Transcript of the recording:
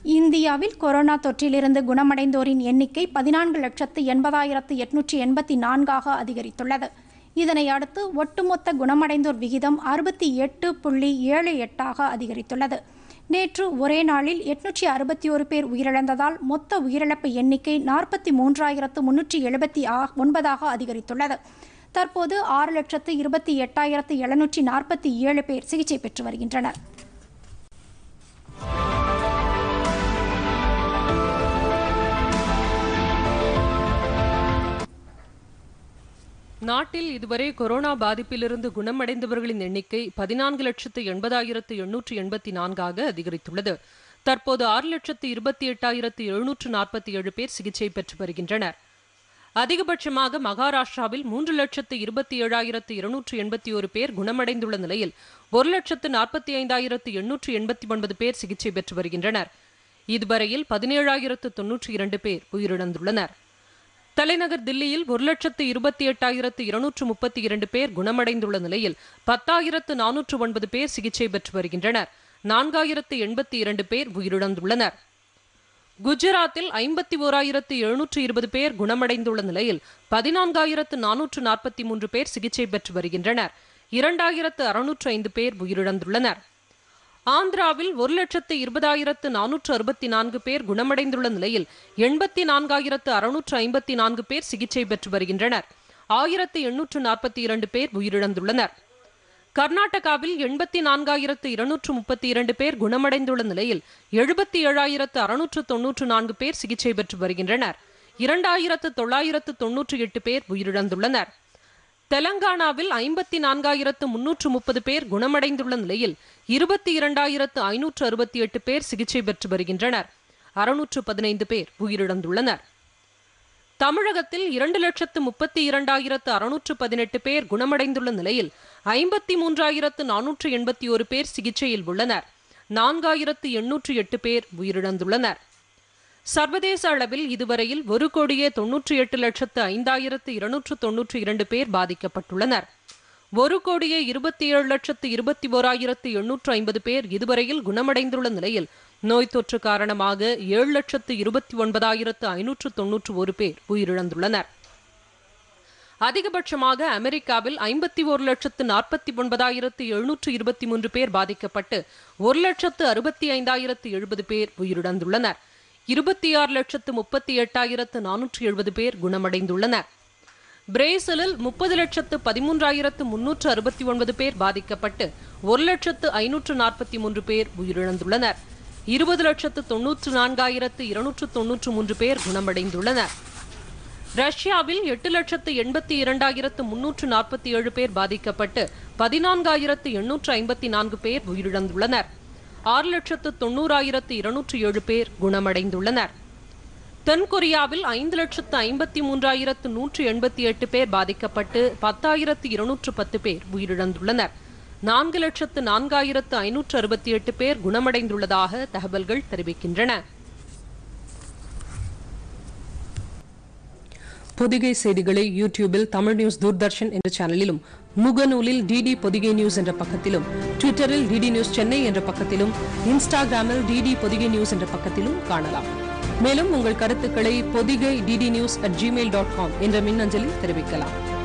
இந்தியாவில் கொரோனா தொற்றிலிருந்து குணமடைந்தோரின் எண்ணிக்கை பதினான்கு லட்சத்து எண்பதாயிரத்து எட்நூற்றி எண்பத்தி நான்காக அதிகரித்துள்ளது இதனை அடுத்து ஒட்டுமொத்த குணமடைந்தோர் விகிதம் அறுபத்தி எட்டு புள்ளி ஏழு எட்டாக அதிகரித்துள்ளது நேற்று ஒரே நாளில் எட்நூற்றி அறுபத்தி ஒரு பேர் உயிரிழந்ததால் மொத்த உயிரிழப்பு எண்ணிக்கை நாற்பத்தி மூன்றாயிரத்து முன்னூற்றி எழுபத்தி ஆ ஒன்பதாக அதிகரித்துள்ளது தற்போது ஆறு லட்சத்து இருபத்தி எட்டாயிரத்து எழுநூற்றி நாற்பத்தி ஏழு பேர் சிகிச்சை பெற்று வருகின்றனர் நாட்டில் இதுவரை கொரோனா பாதிப்பிலிருந்து குணமடைந்தவர்களின் எண்ணிக்கை பதினான்கு லட்சத்து எண்பதாயிரத்து எண்ணூற்று எண்பத்தி நான்காக அதிகரித்துள்ளது தற்போது ஆறு லட்சத்து இருபத்தி எட்டாயிரத்து எழுநூற்று நாற்பத்தி ஏழு பேர் சிகிச்சை பெற்று வருகின்றனர் அதிகபட்சமாக மகாராஷ்டிராவில் மூன்று லட்சத்து இருபத்தி ஏழாயிரத்து இருநூற்று எண்பத்தி ஒரு பேர் குணமடைந்துள்ள நிலையில் ஒரு லட்சத்து நாற்பத்தி ஐந்தாயிரத்து எண்ணூற்று எண்பத்தி ஒன்பது பேர் சிகிச்சை பெற்று வருகின்றனர் இதுவரையில் பதினேழாயிரத்து தொன்னூற்றி இரண்டு பேர் உயிரிழந்துள்ளனர் தலைநகர் தில்லியில் ஒரு லட்சத்து இருபத்தி எட்டாயிரத்து இருநூற்று முப்பத்தி இரண்டு பேர் குணமடைந்துள்ள நிலையில் பத்தாயிரத்து நானூற்று ஒன்பது பேர் சிகிச்சை பெற்று வருகின்றனர் நான்காயிரத்து எண்பத்தி இரண்டு பேர் உயிரிழந்துள்ளனர் குஜராத்தில் ஐம்பத்தி ஓராயிரத்து எழுநூற்று இருபது பேர் குணமடைந்துள்ள நிலையில் பதினான்காயிரத்து நானூற்று நாற்பத்தி மூன்று பேர் சிகிச்சை பெற்று வருகின்றனர் இரண்டாயிரத்து அறுநூற்று ஐந்து பேர் உயிரிழந்துள்ளனர் ஆந்திராவில் ஒரு லட்சத்து இருபதாயிரத்து நானூற்று அறுபத்தி நான்கு பேர் குணமடைந்துள்ள நிலையில் எண்பத்தி நான்காயிரத்து அறுநூற்று ஐம்பத்தி நான்கு பேர் சிகிச்சை பெற்று வருகின்றனர் ஆயிரத்து எண்ணூற்று நாற்பத்தி இரண்டு பேர் உயிரிழந்துள்ளனர் கர்நாடகாவில் எண்பத்தி நான்காயிரத்து இருநூற்று முப்பத்தி இரண்டு பேர் குணமடைந்துள்ள நிலையில் எழுபத்தி ஏழாயிரத்து அறுநூற்று தொன்னூற்று நான்கு பேர் சிகிச்சை பெற்று வருகின்றனர் இரண்டாயிரத்து தொள்ளாயிரத்து தொன்னூற்றி எட்டு பேர் உயிரிழந்துள்ளனர் தெலங்கானாவில் ஐம்பத்தி நான்காயிரத்து முன்னூற்று முப்பது பேர் குணமடைந்துள்ள நிலையில் இருபத்தி இரண்டாயிரத்து ஐநூற்று அறுபத்தி எட்டு பேர் சிகிச்சை பெற்று வருகின்றனர் அறுநூற்று பதினைந்து பேர் உயிரிழந்துள்ளனர் தமிழகத்தில் இரண்டு லட்சத்து முப்பத்தி இரண்டாயிரத்து அறுநூற்று பதினெட்டு பேர் குணமடைந்துள்ள நிலையில் ஐம்பத்தி மூன்றாயிரத்து நானூற்று எண்பத்தி ஒரு பேர் சிகிச்சையில் உள்ளனர் நான்காயிரத்து எண்ணூற்று எட்டு பேர் உயிரிழந்துள்ளனர் சர்வதேச அளவில் இதுவரையில் ஒரு கோடியே தொன்னூற்றி எட்டு லட்சத்து ஐந்தாயிரத்து இருநூற்று தொன்னூற்றி இரண்டு பேர் பாதிக்கப்பட்டுள்ளனர் ஒரு கோடியே இருபத்தி ஏழு லட்சத்து இருபத்தி ஓராயிரத்து எண்ணூற்று ஐம்பது பேர் இதுவரையில் குணமடைந்துள்ள நிலையில் நோய் தொற்று காரணமாக ஏழு லட்சத்து இருபத்தி ஒன்பதாயிரத்து ஐநூற்று தொன்னூற்று ஒரு பேர் உயிரிழந்துள்ளனர் அதிகபட்சமாக அமெரிக்காவில் ஐம்பத்தி ஒரு லட்சத்து நாற்பத்தி ஒன்பதாயிரத்து எழுநூற்று இருபத்தி மூன்று பேர் பாதிக்கப்பட்டு ஒரு லட்சத்து அறுபத்தி ஐந்தாயிரத்து எழுபது பேர் உயிரிழந்துள்ளனர் இருபத்தி ஆறு லட்சத்து முப்பத்தி எட்டாயிரத்து நானூற்று எழுபது பேர் குணமடைந்துள்ளனர் பிரேசிலில் முப்பது லட்சத்து பதிமூன்றாயிரத்து முன்னூற்று அறுபத்தி ஒன்பது பேர் பாதிக்கப்பட்டு ஒரு லட்சத்து ஐநூற்று நாற்பத்தி மூன்று பேர் உயிரிழந்துள்ளனர் இருபது லட்சத்து தொன்னூற்று நான்காயிரத்து இருநூற்று தொன்னூற்று மூன்று பேர் குணமடைந்துள்ளனர் ரஷ்யாவில் எட்டு லட்சத்து எண்பத்தி இரண்டாயிரத்து முன்னூற்று நாற்பத்தி ஏழு பேர் பாதிக்கப்பட்டு பதினான்காயிரத்து எண்ணூற்று ஐம்பத்தி நான்கு பேர் உயிரிழந்துள்ளனர் ஆறு லட்சத்து தொண்ணூறாயிரத்து இருநூற்று ஏழு பேர் குணமடைந்துள்ளனர் தென்கொரியாவில் ஐந்து லட்சத்து ஐம்பத்தி மூன்றாயிரத்து நூற்று எண்பத்தி எட்டு பேர் பாதிக்கப்பட்டு பத்தாயிரத்து இருநூற்று பத்து பேர் உயிரிழந்துள்ளனர் நான்கு லட்சத்து நான்காயிரத்து ஐநூற்று அறுபத்தி எட்டு பேர் குணமடைந்துள்ளதாக தகவல்கள் தெரிவிக்கின்றன பொதிகை செய்திகளை யூடியூபில் தமிழ் நியூஸ் தூர்தர்ஷன் என்ற சேனலிலும் முகநூலில் டிடி பொதிகை நியூஸ் என்ற பக்கத்திலும் ட்விட்டரில் டிடி நியூஸ் சென்னை என்ற பக்கத்திலும் இன்ஸ்டாகிராமில் டிடி பொதிகை நியூஸ் என்ற பக்கத்திலும் காணலாம் மேலும் உங்கள் கருத்துக்களை Podhigai DD news at Gmail dot com என்ற மின்னஞ்சலில் தெரிவிக்கலாம்